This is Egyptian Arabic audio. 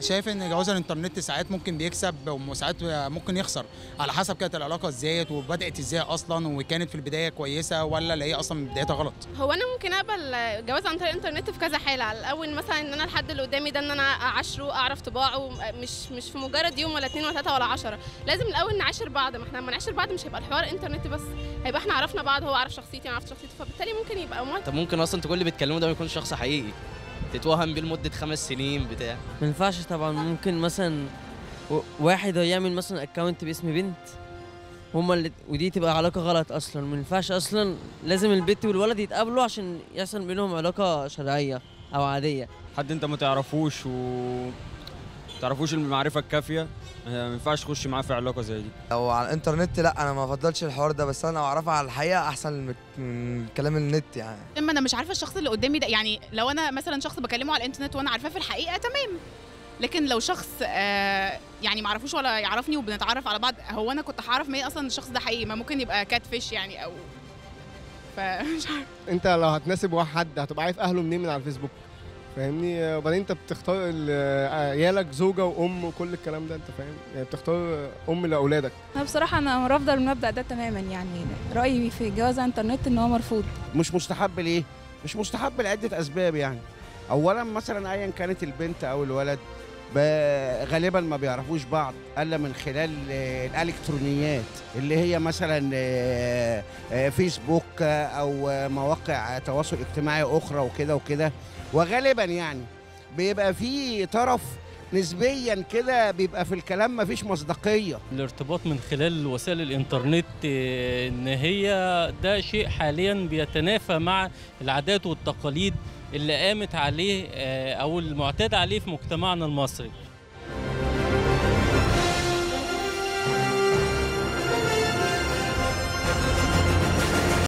شايف ان جواز الانترنت ساعات ممكن بيكسب وساعات ممكن يخسر على حسب كانت العلاقه ازاي وبدات ازاي اصلا وكانت في البدايه كويسه ولا اللي هي اصلا من بدايتها غلط هو انا ممكن اقبل جواز عن طريق الانترنت في كذا حاله على الاول مثلا ان انا الحد اللي قدامي ده ان انا اعاشره اعرف طباعه مش مش في مجرد يوم ولا اتنين ولا تلاته ولا عشرة لازم الاول نعاشر بعض ما احنا لما نعاشر بعض مش هيبقى الحوار انترنت بس هيبقى احنا عرفنا بعض هو عارف شخصيتي انا عرفت شخصيته فبالتالي ممكن يبقى موت طب ممكن اصلا تكون اللي بتكلمه ده ما يكونش شخص حقيقي تتوهم بيه لمده خمس سنين بتاع ما ينفعش طبعا ممكن مثلا و- واحد يعمل مثلا اكونت باسم بنت هما اللي ودي تبقى علاقه غلط اصلا ما ينفعش اصلا لازم البنت والولد يتقابلوا عشان يحصل بينهم علاقه شرعيه او عاديه حد انت ما تعرفوش و تعرفوش المعرفه الكافيه ما ينفعش تخش معاه في علاقه زي دي لو على الانترنت لا انا ما افضلش الحوار ده بس انا لو اعرفها على الحقيقه احسن من- من كلام النت يعني اما انا مش عارفه الشخص اللي قدامي ده يعني لو انا مثلا شخص بكلمه على الانترنت وانا عارفاه في الحقيقه تمام لكن لو شخص آه يعني ما اعرفوش ولا يعرفني وبنتعرف على بعض هو انا كنت هعرف منين اصلا الشخص ده حقيقي ما ممكن يبقى كات فيش يعني او فمش عارفه انت لو هتناسب واحد حد هتبقى عارف اهله منين من على الفيسبوك فاهمني وبعدين انت بتختار ال- عيالك زوجه وام وكل الكلام ده انت فاهم يعني بتختار ام لاولادك انا بصراحه انا رافضه المبدا ده تماما يعني رايي في جواز عن الانترنت ان هو مرفوض مش مستحب ليه؟ مش مستحب لعدة أسباب يعني أولا مثلا أيا كانت البنت أو الولد ب- غالبا ما بيعرفوش بعض الا من خلال آه، الالكترونيات اللي هي مثلا آه، آه، فيسبوك آه، او آه، مواقع تواصل اجتماعي اخرى وكده وكده وغالبا يعني بيبقى في طرف نسبيا كده بيبقى في الكلام مفيش مصداقيه الارتباط من خلال وسائل الانترنت آه، ان هي ده شيء حاليا بيتنافى مع العادات والتقاليد اللي قامت عليه آه، او المعتاد عليه في مجتمعنا المصري